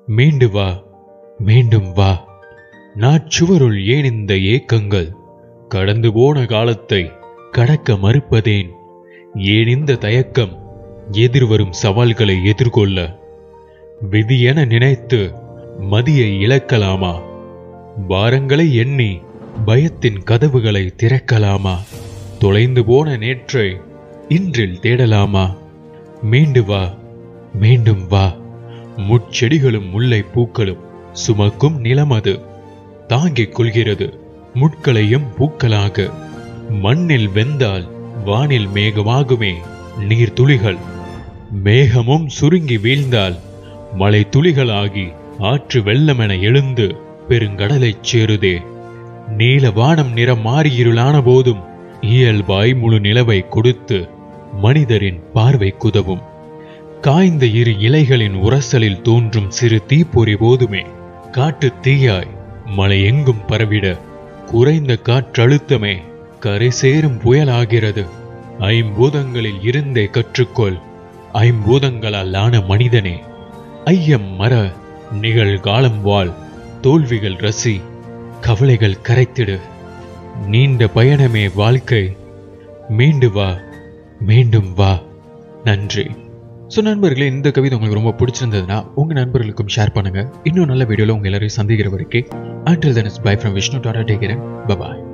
மீண்டு வா மீண்டும் வா நாச்சுவருள் ஏன் இந்த ஏக்கங்கள் கடந்து போன காலத்தை கடக்க மறுப்பதேன் ஏன் இந்த தயக்கம் எதிர்வரும் சவால்களை எதிர்கொள்ள விதியென நினைத்து மதியை இழக்கலாமா வாரங்களை எண்ணி பயத்தின் கதவுகளை திறக்கலாமா தொலைந்து போன நேற்றை இன்றில் தேடலாமா மீண்டு வா மீண்டும் வா முட்செடிகளும் முல்லை பூக்களும் சுமக்கும் நிலம் அது தாங்கிக் கொள்கிறது முட்களையும் பூக்களாக மண்ணில் வெந்தால் வானில் மேகமாகுமே நீர் துளிகள் மேகமும் சுருங்கி வீழ்ந்தால் மழை துளிகளாகி ஆற்று வெள்ளமென எழுந்து பெருங்கடலைச் சேருதே நீல வானம் நிறம் மாறியிருளான போதும் இயல்பாய் முழு நிலவை கொடுத்து மனிதரின் பார்வை குதவும் காய்ந்த இரு இலைகளின் உரசலில் தோன்றும் சிறு தீப்பொறி போதுமே காட்டு தீயாய் மலை எங்கும் பரவிட குறைந்த காற்றழுத்தமே கரை சேரும் புயலாகிறது ஐம்பூதங்களில் இருந்தே கற்றுக்கொள் ஐம்பூதங்களால் ஆன மனிதனே ஐயம் மற நிகழ்காலம் வாழ் தோல்விகள் ரசி கவலைகள் கரைத்திடு நீண்ட பயணமே வாழ்க்கை மீண்டு வா மீண்டும் வா நன்றி ஸோ நண்பர்களே இந்த கவிதை உங்களுக்கு ரொம்ப பிடிச்சிருந்ததுன்னா உங்கள் நண்பர்களுக்கும் ஷேர் பண்ணுங்க இன்னும் நல்ல வீடியோவில் உங்கள் எல்லாரையும் சந்திக்கிற வரைக்கும் until then is bye from Vishnu tata டேக்கிறேன் பபாய்